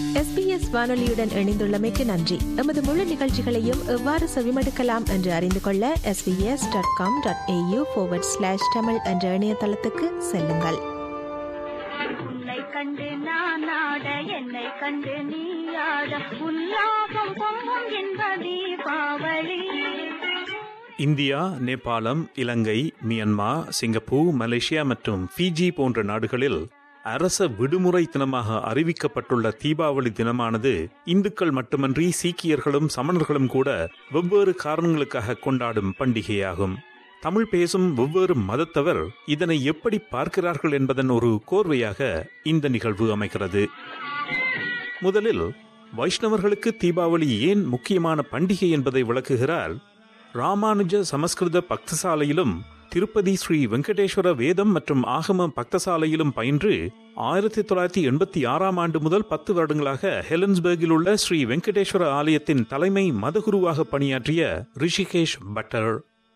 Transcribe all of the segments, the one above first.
SBS வானொலியுடன் இணைந்துள்ளமைக்கு நன்றி எமது முழு நிகழ்ச்சிகளையும் எவ்வாறு செவிமடுக்கலாம் என்று அறிந்து கொள்ள SBS dot com dot AU slash Tamil என்ற இணையதளத்துக்கு செல்லுங்கள் உன்னை கண்டு நான் ஆட என்னை கண்டு நீ ஆட உல்லாசம் பொங்கும் என்ப Deepavali India Nepalam Ilangai Myanmar Singapore Malaysia மற்றும் ஃபிஜி போன்ற நாடுகளில் அரச விடுமுறை தினமாக அறிவிக்கப்பட்டுள்ள தீபாவளி தினமானது இந்துக்கள் மட்டுமன்றி சீக்கியர்களும் சமணர்களும் கூட வெவ்வேறு காரணங்களுக்காக கொண்டாடும் பண்டிகையாகும் தமிழ் பேசும் வெவ்வேறு மதத்தவர் இதனை எப்படி பார்க்கிறார்கள் என்பதன் ஒரு கோர்வையாக இந்த நிகழ்வு அமைகிறது முதலில் வைஷ்ணவர்களுக்கு தீபாவளி ஏன் முக்கியமான பண்டிகை என்பதை விளக்குகிறார் ராமானுஜ சமஸ்கிருத பக்தசாலையிலும் திருப்பதி ஸ்ரீ வெங்கடேஸ்வர வேதம் மற்றும் ஆகம பக்தசாலையிலும் பயின்று ஆயிரத்தி தொள்ளாயிரத்தி எண்பத்தி ஆறாம் ஆண்டு முதல் பத்து வருடங்களாக ஹெலன்ஸ்பர்கில் உள்ள ஸ்ரீ வெங்கடேஸ்வர ஆலயத்தின் தலைமை மதகுருவாக பணியாற்றிய ரிஷிகேஷ் பட்டர்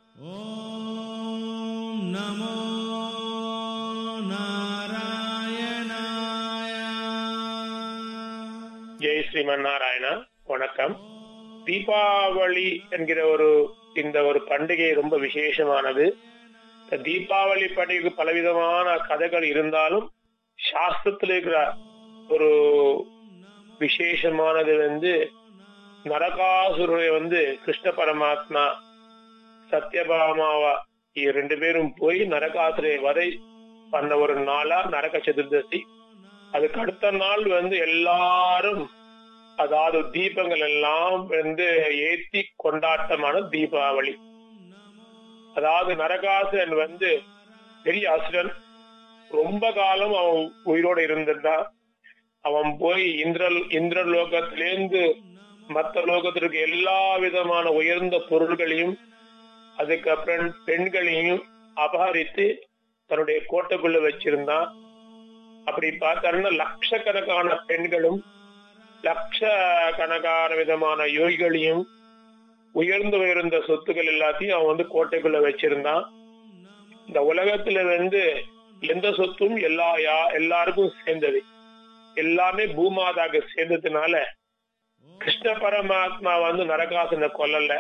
ॐ नमो नारायणाय ஜெய் ஸ்ரீமன் நாராயணா வணக்கம் தீபாவளி என்கிற ஒரு இந்த ஒரு பண்டிகை ரொம்ப விசேஷமானது இந்த தீபாவளி பண்டிகைக்கு பலவிதமான கதைகள் இருந்தாலும் சாஸ்திரத்தில் இருக்கிற ஒரு விசேஷமானது வந்து நரகாசுரரை வந்து கிருஷ்ண பரமாத்மா சத்யபாமாவா இ- ரெண்டு பேரும் போய் நரகாசுரை வதை பண்ண ஒரு நாளா நரக சதுர்தசி அதுக்கு அடுத்த நாள் வந்து எல்லாரும் அதாவது தீபங்கள் எல்லாம் வந்து ஏத்தி கொண்டாட்டமான தீபாவளி அதாவது நரகாசுரன் வந்து பெரிய அசுரன் ரொம்ப காலம் அவன் உயிரோட இருந்திருந்தான் அவன் போய் இந்திர இந்திர லோகத்திலேந்து மத்த லோகத்திற்கு எல்லா விதமான உயர்ந்த பொருள்களையும் அதுக்கப்புறம் பெண்களையும் அபகரித்து தன்னுடைய கோட்டைக்குள்ள வச்சிருந்தான் அப்படி பார்த்தாருன்னா லட்சக்கணக்கான பெண்களும் லட்ச கணக்கான விதமான யோகிகளையும் உயர்ந்து உயர்ந்த சொத்துக்கள் எல்லாத்தையும் அவன் வந்து கோட்டைக்குள்ள வச்சிருந்தான் இந்த உலகத்துல வந்து எந்த சொத்தும் எல்லா யா- எல்லாருக்கும் சேர்ந்தது எல்லாமே பூமாதாக்கு சேர்ந்ததுனால கிருஷ்ண பரமாத்மா வந்து நரகாசுரனை கொல்லல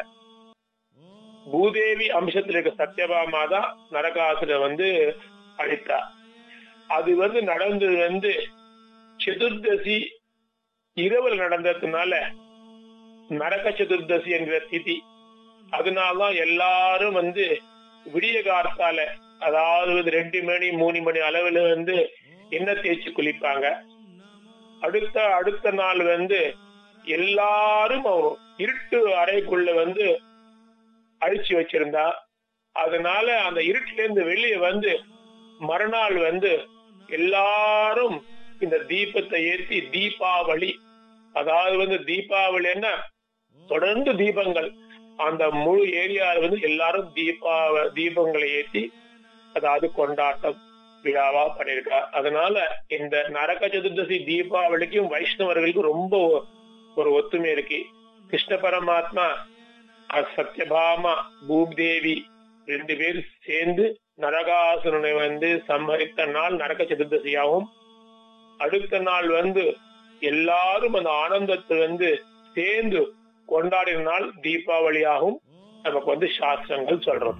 பூதேவி அம்சத்துல இருக்க சத்யபாமா தான் நரகாசுரனை வந்து அழித்தா அது வந்து நடந்தது வந்து சதுர்தசி இரவில் நடந்ததுனால நரக சதுர்தசி என்கிற திதி அதனாலதான் எல்லாரும் வந்து விடிய காத்தால அதாவது வந்து ரெண்டு மணி மூணு மணி அளவுல வந்து எண்ணெய் தேய்ச்சி குளிப்பாங்க அடுத்த அடுத்த நாள் வந்து எல்லாரும் அவன் இருட்டு அறைக்குள்ள வந்து அழிச்சு வச்சிருந்தா அதனால அந்த இருட்டுல இருந்து வெளியே வந்து மறுநாள் வந்து எல்லாரும் இந்த தீபத்தை ஏத்தி தீபாவளி அதாவது வந்து தீபாவளி என்ன தொடர்ந்து தீபங்கள் அந்த முழு ஏரியாவில் வந்து எல்லாரும் தீபாவ தீபங்களை ஏத்தி அதாவது கொண்டாட்டம் விழாவா பண்ணிருக்கா அதனால இந்த நரக சதுர்தசி தீபாவளிக்கும் வைஷ்ணவர்களுக்கும் ரொம்ப ஒ- ஒரு ஒத்துமை இருக்கு கிருஷ்ண பரமாத்மா அஹ் சத்யபாமா பூதேவி ரெண்டு பேர் சேர்ந்து நரகாசுரனை வந்து சம்ஹரித்த நாள் நரக சதுர்தசியாகவும் அடுத்த நாள் வந்து எல்லாரும் அந்த ஆனந்தத்தை வந்து சேர்ந்து கொண்டாடின நாள் தீபாவளியாகவும் நமக்கு வந்து சாஸ்திரங்கள் சொல்றது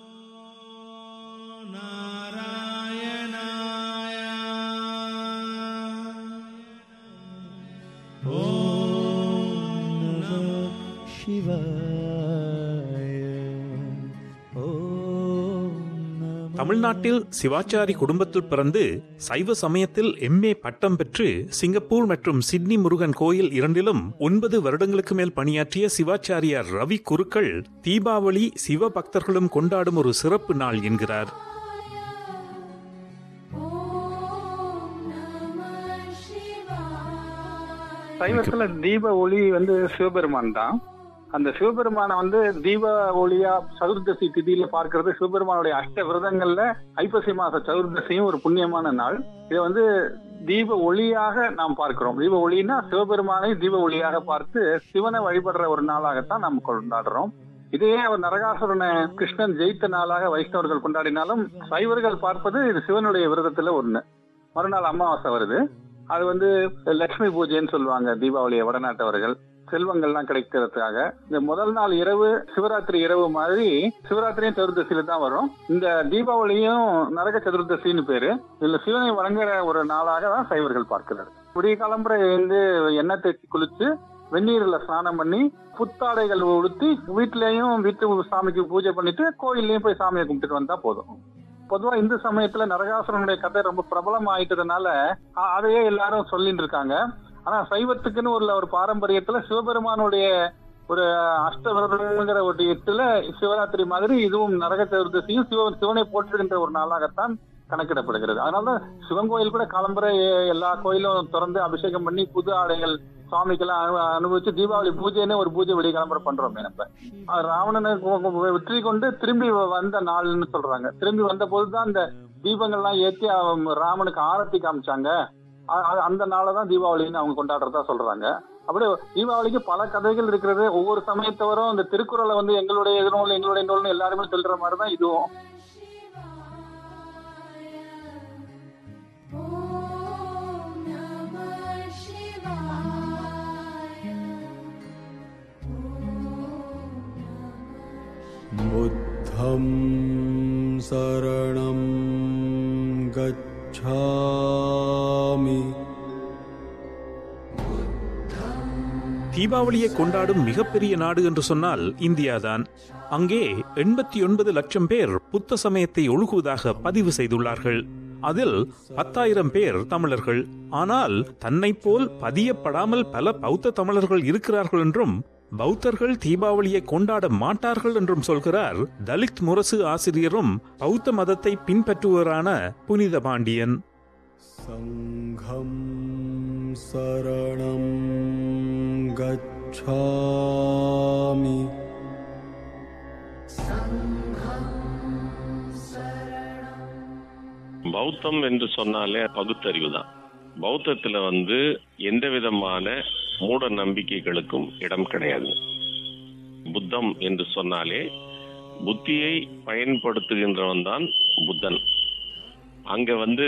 தமிழ்நாட்டில் சிவாச்சாரி குடும்பத்தில் பிறந்து சைவ சமயத்தில் எம்ஏ பட்டம் பெற்று சிங்கப்பூர் மற்றும் சிட்னி முருகன் கோயில் இரண்டிலும் ஒன்பது வருடங்களுக்கு மேல் பணியாற்றிய சிவாச்சாரியார் ரவி குருக்கள் தீபாவளி சிவ பக்தர்களும் கொண்டாடும் ஒரு சிறப்பு நாள் என்கிறார் சைவத்துல தீப ஒளி வந்து சிவபெருமான் தான் அந்த சிவபெருமானை வந்து தீப ஒளியா சதுர்தசி திதியில பார்க்கிறது சிவபெருமானுடைய அஷ்ட விரதங்கள்ல ஐப்பசி மாச சதுர்தசியும் ஒரு புண்ணியமான நாள் இதை வந்து தீப ஒளியாக நாம் பார்க்கிறோம் தீப ஒளினா சிவபெருமானை தீப ஒளியாக பார்த்து சிவனை வழிபடுற ஒரு நாளாகத்தான் நாம் கொண்டாடுறோம் இதே அவர் நரகாசுரனை கிருஷ்ணன் ஜெயித்த நாளாக வைஷ்ணவர்கள் கொண்டாடினாலும் சைவர்கள் பார்ப்பது இது சிவனுடைய விரதத்துல ஒண்ணு மறுநாள் அமாவாசை வருது அது வந்து லட்சுமி பூஜைன்னு சொல்லுவாங்க தீபாவளியை வடநாட்டவர்கள் செல்வங்கள்லாம் கிடைக்கிறதுக்காக இந்த முதல் நாள் இரவு சிவராத்திரி இரவு மாதிரி சிவராத்திரியும் சதுர்தசியில தான் வரும் இந்த தீபாவளியும் நரக சதுர்தசின்னு பேரு இதுல சிவனை வணங்குற ஒரு நாளாக தான் சைவர்கள் பார்க்கிறார் விடிய காலம்பரை வந்து எண்ணெய் தேய்ச்சி குளிச்சு வெந்நீர்ல ஸ்நானம் பண்ணி புத்தாடைகள் உடுத்தி வீட்லயும் வீட்டு சாமிக்கு பூஜை பண்ணிட்டு கோயில்லயும் போய் சாமியை கும்பிட்டுட்டு வந்தா போதும் பொதுவா இந்து சமயத்துல நரகாசுரனுடைய கதை ரொம்ப பிரபலம் ஆயிட்டதுனால அ- அதையே எல்லாரும் சொல்லிட்டு இருக்காங்க ஆனா சைவத்துக்குன்னு உள்ள ஒரு பாரம்பரியத்துல சிவபெருமானுடைய ஒரு அஷ்டவிரதங்கிற ஒரு இடத்துல சிவராத்திரி மாதிரி இதுவும் நரக சதுர்தசியும் சிவ சிவனை போற்றுகின்ற ஒரு நாளாகத்தான் கணக்கிடப்படுகிறது அதனால சிவன் கோயில் கூட காலம்பரை எல்லா கோயிலும் திறந்து அபிஷேகம் பண்ணி புது ஆடைகள் சுவாமிக்கெல்லாம் அனு- அனுபவிச்சு தீபாவளி பூஜைன்னு ஒரு பூஜை வெடி கிளம்பர பண்றோமே நம்ம அது ராவணனை கொ- கொ- வெற்றி கொண்டு திரும்பி வந்த நாள்னு சொல்றாங்க திரும்பி வந்த போதுதான் அந்த தீபங்கள்லாம் ஏத்தி அவன் ராமனுக்கு ஆரத்தி காமிச்சாங்க அ- அ- அந்த நாளை தான் தீபாவளின்னு அவங்க கொண்டாடுறதா சொல்றாங்க அப்படியே தீபாவளிக்கு பல கதைகள் இருக்கிறது ஒவ்வொரு சமயத்தவரும் இந்த திருக்குறளை வந்து எங்களுடைய எதிர்நூல் எங்களுடைய நூல்னு எல்லாருமே சொல்ற மாதிரி தான் இதுவும் ॐ नमः शिवाय बुद्धं शरणं गच्छामि தீபாவளியை கொண்டாடும் மிகப்பெரிய நாடு என்று சொன்னால் இந்தியாதான் அங்கே எண்பத்தி ஒன்பது லட்சம் பேர் புத்த சமயத்தை ஒழுகுவதாக பதிவு செய்துள்ளார்கள் அதில் பத்தாயிரம் பேர் தமிழர்கள் ஆனால் தன்னைப் போல் பதியப்படாமல் பல பௌத்த தமிழர்கள் இருக்கிறார்கள் என்றும் பௌத்தர்கள் தீபாவளியை கொண்டாட மாட்டார்கள் என்றும் சொல்கிறார் தலித் முரசு ஆசிரியரும் பௌத்த மதத்தை பின்பற்றுவரான புனித பாண்டியன் सङ्घं शरणं गच्छामि பௌத்தம் என்று சொன்னாலே பகுத்தறிவு தான் பௌத்தத்துல வந்து எந்த விதமான மூட நம்பிக்கைகளுக்கும் இடம் கிடையாது புத்தம் என்று சொன்னாலே புத்தியை பயன்படுத்துகின்றவன் தான் புத்தன் அங்க வந்து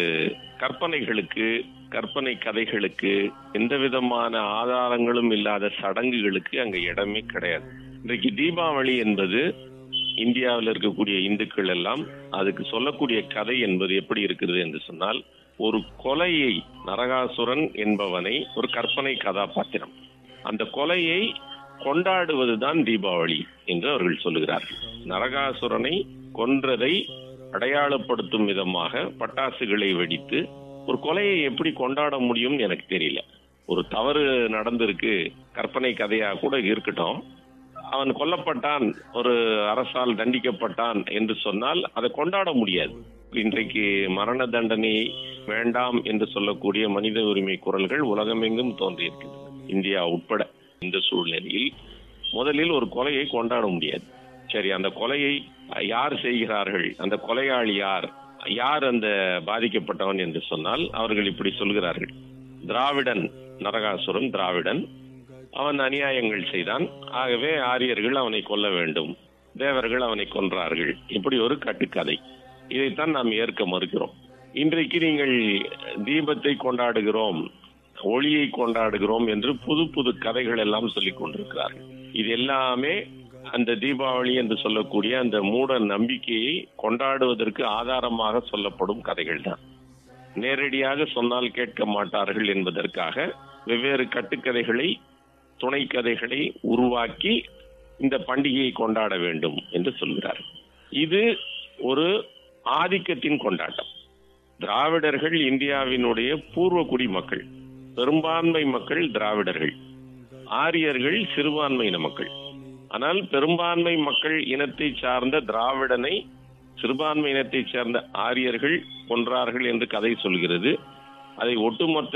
கற்பனைகளுக்கு கற்பனை கதைகளுக்கு எந்த விதமான ஆதாரங்களும் இல்லாத சடங்குகளுக்கு அங்க இடமே கிடையாது இன்றைக்கு தீபாவளி என்பது இந்தியாவில் இருக்கக்கூடிய இந்துக்கள் எல்லாம் அதுக்கு சொல்லக்கூடிய கதை என்பது எப்படி இருக்கிறது என்று சொன்னால் ஒரு கொலையை நரகாசுரன் என்பவனை ஒரு கற்பனை கதாபாத்திரம் அந்த கொலையை கொண்டாடுவதுதான் தீபாவளி என்று அவர்கள் சொல்லுகிறார்கள் நரகாசுரனை கொன்றதை அடையாளப்படுத்தும் விதமாக பட்டாசுகளை வெடித்து ஒரு கொலையை எப்படி கொண்டாட முடியும் எனக்கு தெரியல ஒரு தவறு நடந்திருக்கு கற்பனை கதையா கூட இருக்கட்டும் அவன் கொல்லப்பட்டான் ஒரு அரசால் தண்டிக்கப்பட்டான் என்று சொன்னால் அதை கொண்டாட முடியாது இன்றைக்கு மரண தண்டனை வேண்டாம் என்று சொல்லக்கூடிய மனித உரிமை குரல்கள் உலகமெங்கும் தோன்றியிருக்கிறது இந்தியா உட்பட இந்த சூழ்நிலையில் முதலில் ஒரு கொலையை கொண்டாட முடியாது சரி அந்த கொலையை யார் செய்கிறார்கள் அந்த கொலையாளி யார் யார் அந்த பாதிக்கப்பட்டவன் என்று சொன்னால் அவர்கள் இப்படி சொல்கிறார்கள் திராவிடன் நரகாசுரன் திராவிடன் அவன் அநியாயங்கள் செய்தான் ஆகவே ஆரியர்கள் அவனை கொல்ல வேண்டும் தேவர்கள் அவனை கொன்றார்கள் இப்படி ஒரு கட்டுக்கதை இதைத்தான் நாம் ஏற்க மறுக்கிறோம் இன்றைக்கு நீங்கள் தீபத்தை கொண்டாடுகிறோம் ஒளியை கொண்டாடுகிறோம் என்று புது புது கதைகள் எல்லாம் சொல்லிக் கொண்டிருக்கிறார்கள் இது எல்லாமே அந்த தீபாவளி என்று சொல்லக்கூடிய அந்த மூட நம்பிக்கையை கொண்டாடுவதற்கு ஆதாரமாக சொல்லப்படும் கதைகள் தான் நேரடியாக சொன்னால் கேட்க மாட்டார்கள் என்பதற்காக வெவ்வேறு கட்டுக்கதைகளை துணை கதைகளை உருவாக்கி இந்த பண்டிகையை கொண்டாட வேண்டும் என்று சொல்கிறார் இது ஒரு ஆதிக்கத்தின் கொண்டாட்டம் திராவிடர்கள் இந்தியாவினுடைய பூர்வகுடி மக்கள் பெரும்பான்மை மக்கள் திராவிடர்கள் ஆரியர்கள் சிறுபான்மையின மக்கள் ஆனால் பெரும்பான்மை மக்கள் இனத்தை சார்ந்த திராவிடனை சிறுபான்மை இனத்தை சேர்ந்த ஆரியர்கள் கொன்றார்கள் என்று கதை சொல்கிறது அதை ஒட்டுமொத்த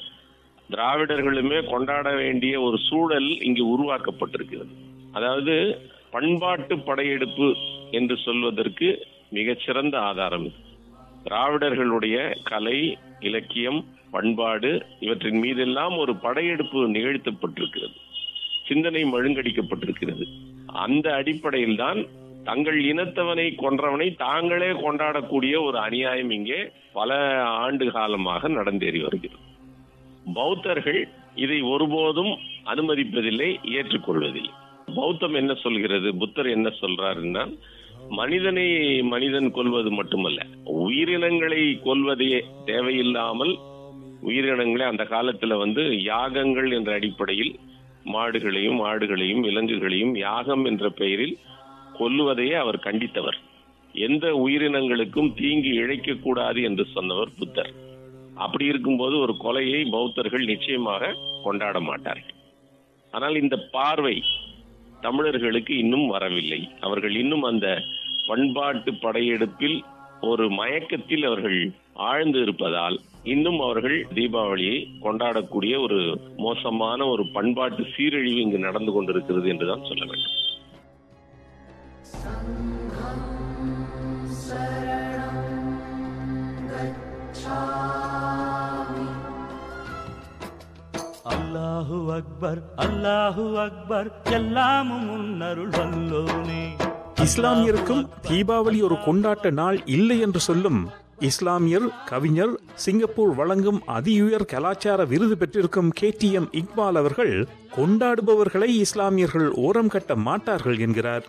திராவிடர்களுமே கொண்டாட வேண்டிய ஒரு சூழல் இங்கு உருவாக்கப்பட்டிருக்கிறது அதாவது பண்பாட்டு படையெடுப்பு என்று சொல்வதற்கு மிகச்சிறந்த ஆதாரம் இது திராவிடர்களுடைய கலை இலக்கியம் பண்பாடு இவற்றின் மீதெல்லாம் ஒரு படையெடுப்பு நிகழ்த்தப்பட்டிருக்கிறது சிந்தனை மழுங்கடிக்கப்பட்டிருக்கிறது அந்த அடிப்படையில் தான் தங்கள் இனத்தவனை கொன்றவனை தாங்களே கொண்டாடக்கூடிய ஒரு அநியாயம் இங்கே பல ஆண்டு காலமாக நடந்தேறி வருகிறது பௌத்தர்கள் இதை ஒருபோதும் அனுமதிப்பதில்லை ஏற்றுக்கொள்வதில்லை பௌத்தம் என்ன சொல்கிறது புத்தர் என்ன சொல்றாருன்னா மனிதனை மனிதன் கொல்வது மட்டுமல்ல உயிரினங்களை கொல்வதே தேவையில்லாமல் உயிரினங்களை அந்த காலத்துல வந்து யாகங்கள் என்ற அடிப்படையில் மாடுகளையும் ஆடுகளையும் விலங்குகளையும் யாகம் என்ற பெயரில் கொல்லுவதையே அவர் கண்டித்தவர் எந்த உயிரினங்களுக்கும் தீங்கு இழைக்க கூடாது என்று சொன்னவர் புத்தர் அப்படி இருக்கும்போது ஒரு கொலையை பௌத்தர்கள் நிச்சயமாக கொண்டாட மாட்டார்கள் ஆனால் இந்த பார்வை தமிழர்களுக்கு இன்னும் வரவில்லை அவர்கள் இன்னும் அந்த பண்பாட்டு படையெடுப்பில் ஒரு மயக்கத்தில் அவர்கள் ஆழ்ந்து இருப்பதால் இன்னும் அவர்கள் தீபாவளியை கொண்டாடக்கூடிய ஒரு மோசமான ஒரு பண்பாட்டு சீரழிவு இங்கு நடந்து கொண்டிருக்கிறது என்றுதான் சொல்ல வேண்டும் அல்லாஹு அக்பர் அல்லாஹு அக்பர் எல்லாமும் உன்னருள் வல்லோனே இஸ்லாமியருக்கும் தீபாவளி ஒரு கொண்டாட்ட நாள் இல்லை என்று சொல்லும் இஸ்லாமியர் கவிஞர் சிங்கப்பூர் வழங்கும் அதியுயர் கலாச்சார விருது பெற்றிருக்கும் கே டி எம் இக்பால் அவர்கள் கொண்டாடுபவர்களை இஸ்லாமியர்கள் ஓரம் கட்ட மாட்டார்கள் என்கிறார்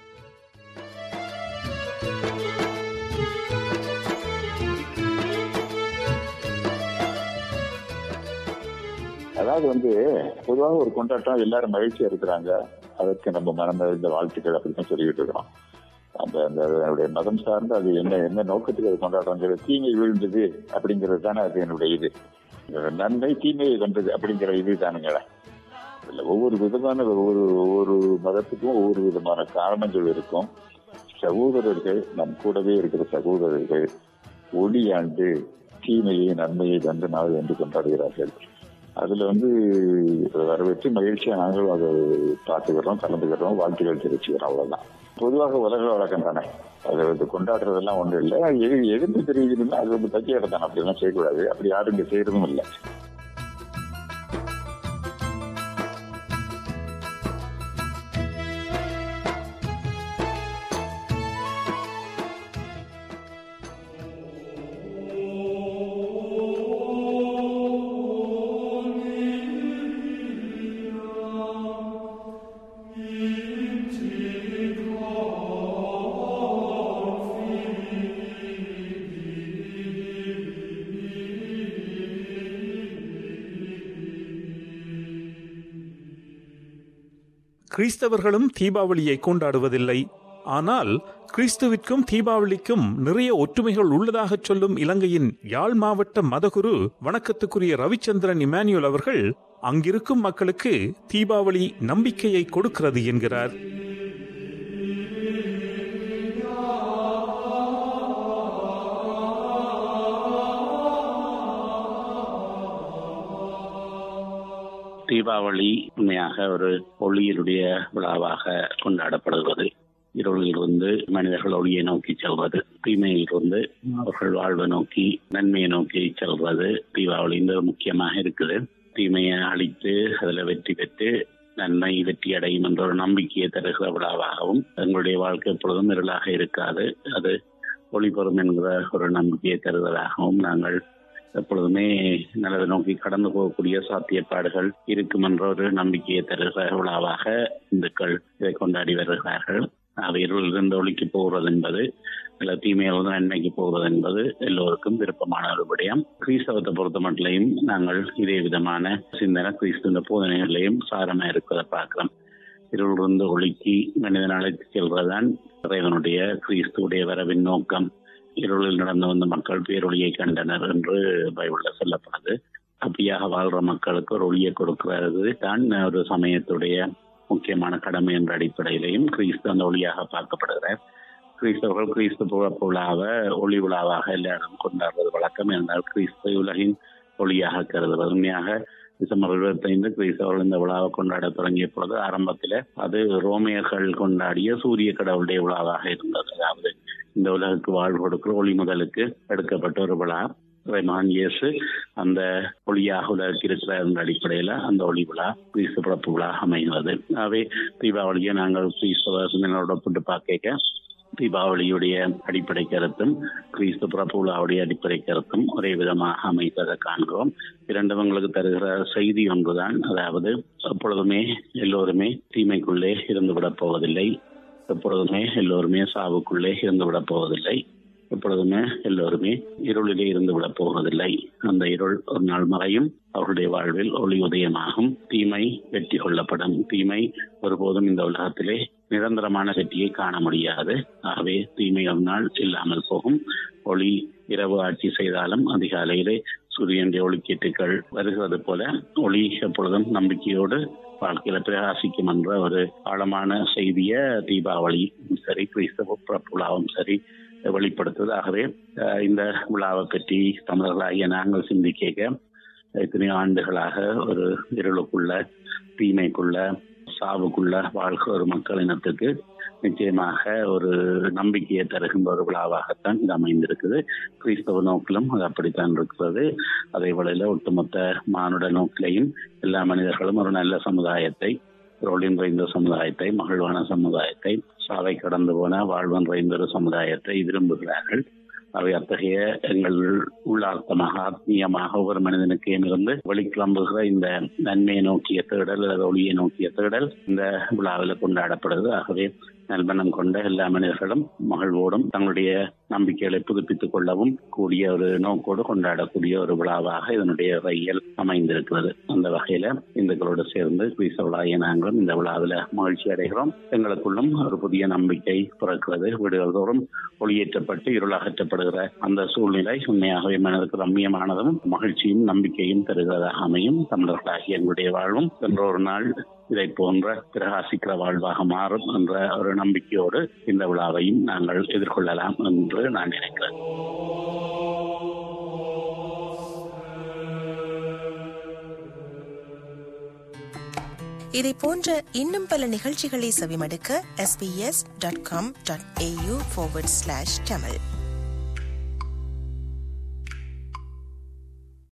அதாவது வந்து பொதுவாக ஒரு கொண்டாட்டம் எல்லாரும் மகிழ்ச்சியா இருக்கிறாங்க அதற்கு நம்ம மனந்த வாழ்த்துக்கள் அப்படின்னு சொல்லிக்கிட்டு இருக்கிறோம் அந்த அந்த என்னுடைய மதம் சார்ந்து அது என்ன என்ன நோக்கத்துக்கு அது கொண்டாடுறோங்கிறது தீமை விழுந்தது அப்படிங்கிறது தானே அது என்னுடைய இது நன்மை தீமையை வென்றது அப்படிங்கிற இது தானுங்களே இல்ல ஒவ்வொரு விதமான ஒவ்வொரு ஒவ்வொரு மதத்துக்கும் ஒவ்வொரு விதமான காரணங்கள் இருக்கும் சகோதரர்கள் நம் கூடவே இருக்கிற சகோதரர்கள் ஒளியாண்டு தீமையை நன்மையை வென்ற நாள் என்று கொண்டாடுகிறார்கள் அதுல வந்து வரவேற்று மகிழ்ச்சியா நாங்களும் அதை பார்த்துக்கிறோம் கலந்துக்கிறோம் வாழ்த்துக்கள் தெரிவிச்சுக்கிறோம் அவ்வளவுதான் பொதுவாக உலக வழக்கம் தானே அதை வந்து கொண்டாடுறதெல்லாம் ஒண்ணும் இல்லை எது எதிர்ப்பு தெரிவிக்கணும்னா அது வந்து தக்கிய இடம் அப்படிலாம் செய்யக்கூடாது அப்படி யாரும் இங்க செய்யறதும் இல்லை கிறிஸ்தவர்களும் தீபாவளியை கொண்டாடுவதில்லை ஆனால் கிறிஸ்துவிற்கும் தீபாவளிக்கும் நிறைய ஒற்றுமைகள் உள்ளதாகச் சொல்லும் இலங்கையின் யாழ் மாவட்ட மதகுரு வணக்கத்துக்குரிய ரவிச்சந்திரன் இமானுவேல் அவர்கள் அங்கிருக்கும் மக்களுக்கு தீபாவளி நம்பிக்கையை கொடுக்கிறது என்கிறார் தீபாவளி உண்மையாக ஒரு ஒளியினுடைய விழாவாக கொண்டாடப்படுகிறது இருளில் வந்து மனிதர்கள் ஒளியை நோக்கி செல்வது தீமையில் இருந்து அவர்கள் வாழ்வை நோக்கி நன்மையை நோக்கி செல்வது தீபாவளி இந்த முக்கியமாக இருக்குது தீமையை அழித்து அதில் வெற்றி பெற்று நன்மை வெற்றி அடையும் என்ற ஒரு நம்பிக்கையை தருகிற விழாவாகவும் எங்களுடைய வாழ்க்கை எப்பொழுதும் இருளாக இருக்காது அது ஒளி பெறும் என்கிற ஒரு நம்பிக்கையை தருவதாகவும் நாங்கள் எப்பொழுதுமே நல்லதை நோக்கி கடந்து போகக்கூடிய சாத்தியப்பாடுகள் இருக்கும் என்ற ஒரு நம்பிக்கையை தருகிற விழாவாக இந்துக்கள் இதை கொண்டாடி வருகிறார்கள் அது இருளிலிருந்து ஒளிக்கு போகிறது என்பது இல்ல தீமையிலிருந்து நன்மைக்கு போகிறது என்பது எல்லோருக்கும் விருப்பமான ஒரு விடயம் கிறிஸ்தவத்தை பொறுத்த மட்டிலையும் நாங்கள் இதே விதமான சிந்தனை கிறிஸ்துவ போதனைகளையும் சாரமா இருக்கிறத பார்க்கிறோம் இருளிலிருந்து ஒளிக்கு மனிதன் அழைத்து செல்வதுதான் இறைவனுடைய கிறிஸ்துடைய வரவின் நோக்கம் இருளில் நடந்து வந்த மக்கள் பேரொழியை கண்டனர் என்று பைபிள்ல சொல்லப்படுது அப்படியாக வாழ்ற மக்களுக்கு ஒரு ஒளியை கொடுக்கிறது தான் ஒரு சமயத்துடைய முக்கியமான கடமை என்ற அடிப்படையிலையும் கிறிஸ்து அந்த ஒளியாக பார்க்கப்படுகிறார் கிறிஸ்தவர்கள் கிறிஸ்து பிறப்பு விழாவை ஒளி விழாவாக எல்லா இடம் கொண்டாடுறது வழக்கம் என்றால் கிறிஸ்து உலகின் ஒளியாக கருதுவது உண்மையாக டிசம்பர் இருபத்தைந்து கிறிஸ்தவர்கள் இந்த விழாவை கொண்டாட தொடங்கிய பொழுது ஆரம்பத்தில் அது ரோமியர்கள் கொண்டாடிய சூரிய கடவுளுடைய விழாவாக இருந்தது அதாவது இந்த உலகுக்கு வாழ்வு கொடுக்கிற ஒளி முதலுக்கு எடுக்கப்பட்ட ஒரு விழா மகான் இயேசு அந்த ஒளியாக உலகுக்கு இருக்கிற என்ற அடிப்படையில அந்த ஒளி விழா கிறிஸ்து பிறப்பு விழா அமைகிறது ஆகவே தீபாவளியை நாங்கள் கிறிஸ்தவ சிந்தனையோட ஒப்பிட்டு பார்க்க தீபாவளியுடைய அடிப்படை கருத்தும் கிறிஸ்து பிரபுலாவுடைய அடிப்படை கருத்தும் ஒரே விதமாக அமைத்ததை காண்கிறோம் இரண்டும் உங்களுக்கு தருகிற செய்தி ஒன்றுதான் அதாவது எப்பொழுதுமே எல்லோருமே தீமைக்குள்ளே இருந்து விடப் போவதில்லை எப்பொழுதுமே எல்லோருமே சாவுக்குள்ளே இருந்து விடப் போவதில்லை எப்பொழுதுமே எல்லோருமே இருளிலே இருந்து விடப் போவதில்லை அந்த இருள் ஒரு நாள் மறையும் அவர்களுடைய வாழ்வில் ஒளி உதயமாகும் தீமை வெற்றி கொள்ளப்படும் தீமை ஒருபோதும் இந்த உலகத்திலே நிரந்தரமான வெற்றியை காண முடியாது ஆகவே தீமை ஒரு நாள் இல்லாமல் போகும் ஒளி இரவு ஆட்சி செய்தாலும் அதிகாலையிலே சூரியனுடைய ஒளிக்கீட்டுகள் வருகிறது போல ஒளி எப்பொழுதும் நம்பிக்கையோடு வாழ்க்கையில பிரகாசிக்கும் என்ற ஒரு ஆழமான செய்திய தீபாவளி சரி கிறிஸ்தவ புலாவும் சரி வெளிப்படுத்துது ஆகவே அஹ், இந்த விழாவை பற்றி தமிழர்களாகிய நாங்கள் சிந்திக்க எத்தனையோ ஆண்டுகளாக ஒரு இருளுக்குள்ள தீமைக்குள்ள சாவுக்குள்ள வாழ்கிற ஒரு மக்கள் இனத்துக்கு நிச்சயமாக ஒரு நம்பிக்கையை தருகின்ற ஒரு விழாவாகத்தான் இது அமைந்திருக்குது கிறிஸ்தவ நோக்கிலும் அது அப்படித்தான் இருக்கிறது அதே வேளையில ஒட்டுமொத்த மானுட நோக்கிலையும் எல்லா மனிதர்களும் ஒரு நல்ல சமுதாயத்தை ரோலின் நிறைந்த சமுதாயத்தை மகிழ்வான சமுதாயத்தை சாவை கடந்து போன வாழ்வன் நிறைந்த ஒரு சமுதாயத்தை விரும்புகிறார்கள் அவை அத்தகைய எங்கள் உள்ளார்த்தமாக ஆத்மீயமாக ஒவ்வொரு மனிதனுக்கும் இருந்து வெளிக்கிளம்புகிற இந்த நன்மையை நோக்கிய தேடல் அல்லது ஒளியை நோக்கிய தேடல் இந்த விழாவில் கொண்டாடப்படுது ஆகவே நல்மனம் கொண்ட எல்லா மனிதர்களும் மகிழ்வோடும் தங்களுடைய நம்பிக்கைகளை புதுப்பித்துக் கொள்ளவும் கூடிய ஒரு நோக்கோடு கொண்டாடக்கூடிய ஒரு விழாவாக இதனுடைய ரையல் அமைந்திருக்கிறது அந்த வகையில இந்துக்களோடு சேர்ந்து கிறிஸ்தவளாகிய நாங்களும் இந்த விழாவில் மகிழ்ச்சி அடைகிறோம் எங்களுக்குள்ளும் ஒரு புதிய நம்பிக்கை பிறக்கிறது வீடுகள் தோறும் ஒளியேற்றப்பட்டு இருள் அகற்றப்படுகிற அந்த சூழ்நிலை உண்மையாகவே மனதுக்கு ரம்மியமானதும் மகிழ்ச்சியும் நம்பிக்கையும் தருகிறதாக அமையும் தமிழர்களாகிய எங்களுடைய வாழ்வும் என்ற ஒரு நாள் இதை போன்ற பிரகாசிக்கிற வாழ்வாக மாறும் என்ற ஒரு நம்பிக்கையோடு இந்த விழாவையும் நாங்கள் எதிர்கொள்ளலாம் என்று நான் நினைக்கிறேன் இதை போன்ற இன்னும் பல நிகழ்ச்சிகளை செவிமடுக்க sbs.com.au forward slash tamil